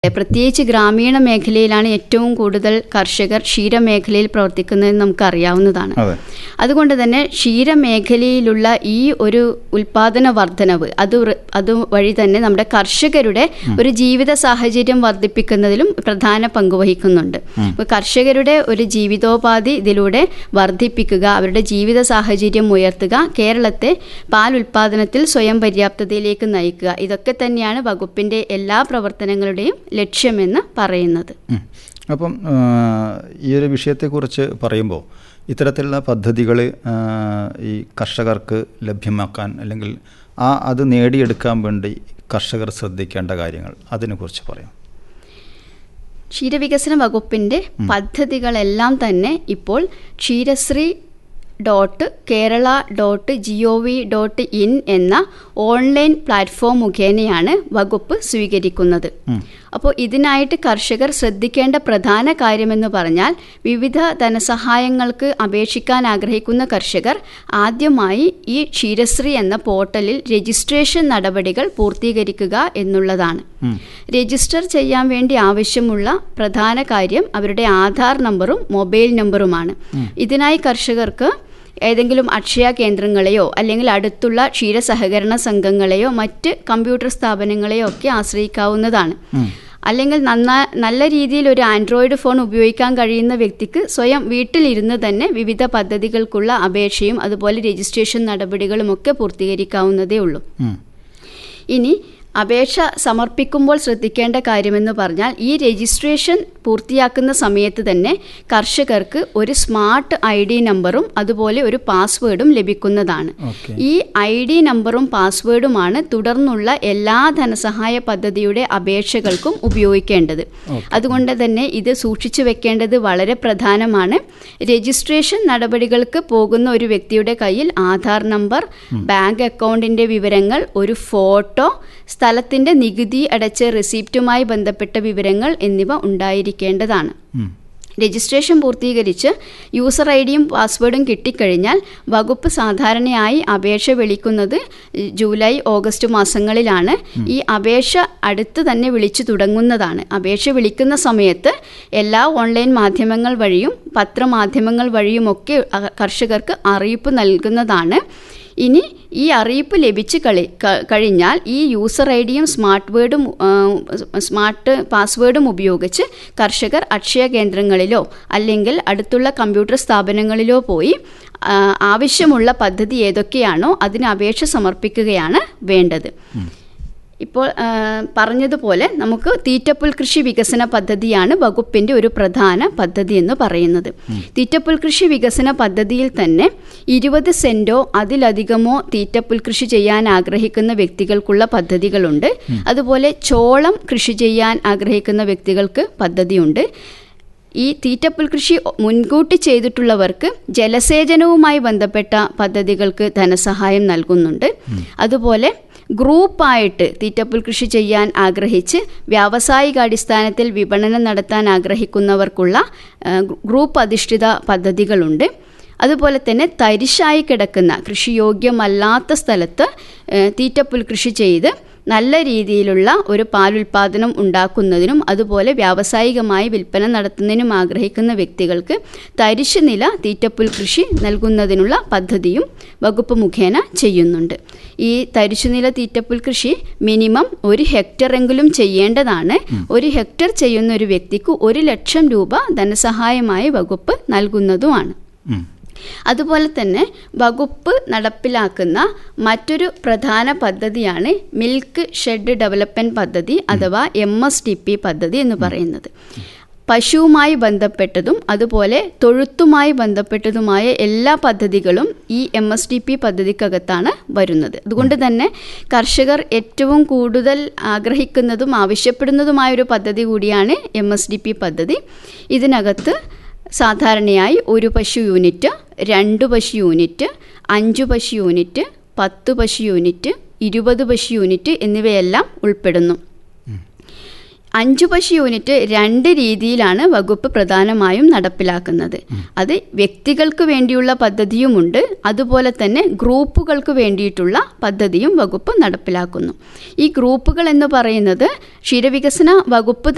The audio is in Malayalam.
പ്രത്യേകിച്ച് ഗ്രാമീണ മേഖലയിലാണ് ഏറ്റവും കൂടുതൽ കർഷകർ ക്ഷീരമേഖലയിൽ പ്രവർത്തിക്കുന്നതെന്ന് നമുക്കറിയാവുന്നതാണ് അതെ അതുകൊണ്ട് തന്നെ ക്ഷീരമേഖലയിലുള്ള ഈ ഒരു ഉൽപാദന വർധനവ് അത് ഉറ- അത് വഴി തന്നെ നമ്മുടെ കർഷകരുടെ ഒരു ജീവിത സാഹചര്യം വർദ്ധിപ്പിക്കുന്നതിലും പ്രധാന പങ്ക് വഹിക്കുന്നുണ്ട് അപ്പോൾ കർഷകരുടെ ഒരു ജീവിതോപാധി ഇതിലൂടെ വർദ്ധിപ്പിക്കുക അവരുടെ ജീവിത സാഹചര്യം ഉയർത്തുക കേരളത്തെ പാൽ ഉൽപാദനത്തിൽ സ്വയം പര്യാപ്തതയിലേക്ക് നയിക്കുക ഇതൊക്കെ തന്നെയാണ് വകുപ്പിന്റെ എല്ലാ പ്രവർത്തനങ്ങളുടെയും ലക്ഷ്യമെന്ന് പറയുന്നത് ഉം. അപ്പം ആ, ഈ ഒരു വിഷയത്തെക്കുറിച്ച് പറയുമ്പോൾ ഇത്തരത്തിലുള്ള പദ്ധതികൾ ഈ കർഷകർക്ക് ലഭ്യമാക്കാൻ അല്ലെങ്കിൽ ആ അത് നേടിയെടുക്കാൻ വേണ്ടി കർഷകർ ശ്രദ്ധിക്കേണ്ട കാര്യങ്ങൾ അതിനെക്കുറിച്ച് പറയാം ക്ഷീരവികസന വകുപ്പിന്റെ പദ്ധതികളെല്ലാം തന്നെ ഇപ്പോൾ Ksheerasree dot Kerala dot G O V dot in എന്ന ഓൺലൈൻ പ്ലാറ്റ്ഫോം മുഖേനയാണ് വകുപ്പ് സ്വീകരിക്കുന്നത് അപ്പോൾ ഇതിനായിട്ട് കർഷകർ ശ്രദ്ധിക്കേണ്ട പ്രധാന കാര്യമെന്ന് പറഞ്ഞാൽ വിവിധ ധനസഹായങ്ങൾക്ക് അപേക്ഷിക്കാൻ ആഗ്രഹിക്കുന്ന കർഷകർ ആദ്യമായി ഈ ക്ഷീരശ്രീ എന്ന പോർട്ടലിൽ രജിസ്ട്രേഷൻ നടപടികൾ പൂർത്തീകരിക്കുക എന്നുള്ളതാണ് രജിസ്റ്റർ ചെയ്യാൻ വേണ്ടി ആവശ്യമുള്ള പ്രധാന കാര്യം അവരുടെ ആധാർ നമ്പറും മൊബൈൽ നമ്പറുമാണ് ഇതിനായി കർഷകർക്ക് ഏതെങ്കിലും അക്ഷയ കേന്ദ്രങ്ങളെയോ അല്ലെങ്കിൽ അടുത്തുള്ള ക്ഷീര സഹകരണ സംഘങ്ങളെയോ മറ്റ് കമ്പ്യൂട്ടർ സ്ഥാപനങ്ങളെയോ ഒക്കെ ആശ്രയിക്കാവുന്നതാണ് അല്ലെങ്കിൽ നന്നാ നല്ല രീതിയിൽ ഒരു ആൻഡ്രോയിഡ് ഫോൺ ഉപയോഗിക്കാൻ കഴിയുന്ന വ്യക്തിക്ക് സ്വയം വീട്ടിലിരുന്ന് തന്നെ വിവിധ പദ്ധതികൾക്കുള്ള അപേക്ഷയും അതുപോലെ രജിസ്ട്രേഷൻ നടപടികളും ഒക്കെ പൂർത്തീകരിക്കാവുന്നതേ ഉള്ളൂ ഉം. ഇനി അപേക്ഷ സമർപ്പിക്കുമ്പോൾ ശ്രദ്ധിക്കേണ്ട കാര്യമെന്ന് പറഞ്ഞാൽ ഈ രജിസ്ട്രേഷൻ പൂർത്തിയാക്കുന്ന സമയത്ത് തന്നെ കർഷകർക്ക് ഒരു സ്മാർട്ട് ഐ ഡി നമ്പറും അതുപോലെ ഒരു പാസ്വേഡും ലഭിക്കുന്നതാണ് ഓക്കെ ഈ ഐ ഡി നമ്പറും പാസ്വേഡുമാണ് തുടർന്നുള്ള എല്ലാ ധനസഹായ പദ്ധതിയുടെ അപേക്ഷകൾക്കും ഉപയോഗിക്കേണ്ടത് അതുകൊണ്ട് തന്നെ ഇത് സൂക്ഷിച്ചു വെക്കേണ്ടത് വളരെ പ്രധാനമാണ് രജിസ്ട്രേഷൻ നടപടികൾക്ക് പോകുന്ന ഒരു വ്യക്തിയുടെ കയ്യിൽ ആധാർ നമ്പർ ബാങ്ക് അക്കൗണ്ടിന്റെ വിവരങ്ങൾ ഒരു ഫോട്ടോ സ്ഥലത്തിന്റെ നികുതി അടച്ച റെസിപ്റ്റുമായി ബന്ധപ്പെട്ട വിവരങ്ങൾ എന്നിവ ഉണ്ടായിരിക്കേണ്ടതാണ് ഉം. രജിസ്ട്രേഷൻ പൂർത്തീകരിച്ച് യൂസർ ഐ ഡിയും പാസ്വേഡും കിട്ടിക്കഴിഞ്ഞാൽ വകുപ്പ് സാധാരണയായി അപേക്ഷ വിളിക്കുന്നത് ജൂലൈ ഓഗസ്റ്റ് മാസങ്ങളിലാണ് ഈ അപേക്ഷ അടുത്ത് തന്നെ വിളിച്ചു തുടങ്ങുന്നതാണ് അപേക്ഷ വിളിക്കുന്ന സമയത്ത് എല്ലാ ഓൺലൈൻ മാധ്യമങ്ങൾ വഴിയും പത്രമാധ്യമങ്ങൾ വഴിയുമൊക്കെ അ- കർഷകർക്ക് അറിയിപ്പ് നൽകുന്നതാണ് ഇനി ഈ അറിയിപ്പ് ലഭിച്ചു കളി ക- കഴിഞ്ഞാൽ ഈ യൂസർ ഐ ഡിയും സ്മാർട്ട് വേർഡും ആ, സ്മാർട്ട് പാസ്വേഡും ഉപയോഗിച്ച് കർഷകർ അക്ഷയ കേന്ദ്രങ്ങളിലോ അല്ലെങ്കിൽ അടുത്തുള്ള കമ്പ്യൂട്ടർ സ്ഥാപനങ്ങളിലോ പോയി ആ, ആവശ്യമുള്ള പദ്ധതി ഏതൊക്കെയാണോ അതിന് അപേക്ഷ സമർപ്പിക്കുകയാണ് വേണ്ടത് ഇപ്പോൾ ആ, പറഞ്ഞതുപോലെ നമുക്ക് തീറ്റപ്പുൽ കൃഷി വികസന പദ്ധതിയാണ് വകുപ്പിന്റെ ഒരു പ്രധാന പദ്ധതി എന്ന് പറയുന്നത് തീറ്റപ്പുൽ കൃഷി വികസന പദ്ധതിയിൽ തന്നെ ഇരുപത് സെന്റോ അതിലധികമോ തീറ്റപ്പുൽ കൃഷി ചെയ്യാൻ ആഗ്രഹിക്കുന്ന വ്യക്തികൾക്കുള്ള പദ്ധതികളുണ്ട് അതുപോലെ ചോളം കൃഷി ചെയ്യാൻ ആഗ്രഹിക്കുന്ന വ്യക്തികൾക്ക് പദ്ധതിയുണ്ട് ഈ തീറ്റപ്പുൽ കൃഷി മുൻകൂട്ടി ചെയ്തിട്ടുള്ളവർക്ക് ജലസേചനവുമായി ബന്ധപ്പെട്ട പദ്ധതികൾക്ക് ധനസഹായം നൽകുന്നുണ്ട് അതുപോലെ ഗ്രൂപ്പായിട്ട് തീറ്റപ്പുൽ കൃഷി ചെയ്യാൻ ആഗ്രഹിച്ച് വ്യാവസായിക അടിസ്ഥാനത്തിൽ വിപണനം നടത്താൻ ആഗ്രഹിക്കുന്നവർക്കുള്ള ആ, ഗ്രൂപ്പ് അധിഷ്ഠിത പദ്ധതികളുണ്ട് അതുപോലെ തന്നെ തരിശായി കിടക്കുന്ന കൃഷിയോഗ്യമല്ലാത്ത സ്ഥലത്ത് ആ, തീറ്റപ്പുൽ കൃഷി ചെയ്ത് നല്ല രീതിയിലുള്ള ഒരു പാലുൽപാദനം ഉണ്ടാക്കുന്നതിനും അതുപോലെ വ്യാവസായികമായി വിൽപ്പന നടത്തുന്നതിനും ആഗ്രഹിക്കുന്ന വ്യക്തികൾക്ക് തരിശ് നില തീറ്റപ്പുൽ കൃഷി നൽകുന്നതിനുള്ള പദ്ധതിയും വകുപ്പ് മുഖേന ചെയ്യുന്നുണ്ട് ഈ തരിശുനില തീറ്റപ്പുൽ കൃഷി മിനിമം ഒരു ഹെക്ടറെങ്കിലും ചെയ്യേണ്ടതാണ് ഒരു ഹെക്ടർ ചെയ്യുന്ന ഒരു വ്യക്തിക്ക് ഒരു ലക്ഷം രൂപ ധനസഹായമായി വകുപ്പ് നൽകുന്നതുമാണ് ഉം. അതുപോലെ തന്നെ വകുപ്പ് നടപ്പിലാക്കുന്ന മറ്റൊരു പ്രധാന പദ്ധതിയാണ് മിൽക്ക് ഷെഡ് ഡെവലപ്മെൻറ്റ് പദ്ധതി അഥവാ എം എസ് ഡി പി പദ്ധതി എന്ന് പറയുന്നത് പശുവുമായി ബന്ധപ്പെട്ടതും അതുപോലെ തൊഴുത്തുമായി ബന്ധപ്പെട്ടതുമായ എല്ലാ പദ്ധതികളും ഈ എം എസ് ഡി പി പദ്ധതിക്കകത്താണ് വരുന്നത് അതുകൊണ്ട് തന്നെ കർഷകർ ഏറ്റവും കൂടുതൽ ആഗ്രഹിക്കുന്നതും ആവശ്യപ്പെടുന്നതുമായ ഒരു പദ്ധതി കൂടിയാണ് എം എസ് ഡി പി പദ്ധതി ഇതിനകത്ത് സാധാരണയായി ഒരു പശു യൂണിറ്റ് രണ്ട് പശു യൂണിറ്റ് അഞ്ച് പശു യൂണിറ്റ് പത്ത് പശു യൂണിറ്റ് ഇരുപത് പശു യൂണിറ്റ് എന്നിവയെല്ലാം ഉൾപ്പെടുന്നു അഞ്ചു പശു യൂണിറ്റ് രണ്ട് രീതിയിലാണ് വകുപ്പ് പ്രധാനമായും നടപ്പിലാക്കുന്നത് അത് വ്യക്തികൾക്ക് വേണ്ടിയുള്ള പദ്ധതിയുമുണ്ട് അതുപോലെ തന്നെ ഗ്രൂപ്പുകൾക്ക് വേണ്ടിയിട്ടുള്ള പദ്ധതിയും വകുപ്പ് നടപ്പിലാക്കുന്നു ഈ ഗ്രൂപ്പുകൾ എന്ന് പറയുന്നത് ക്ഷീരവികസന വകുപ്പ്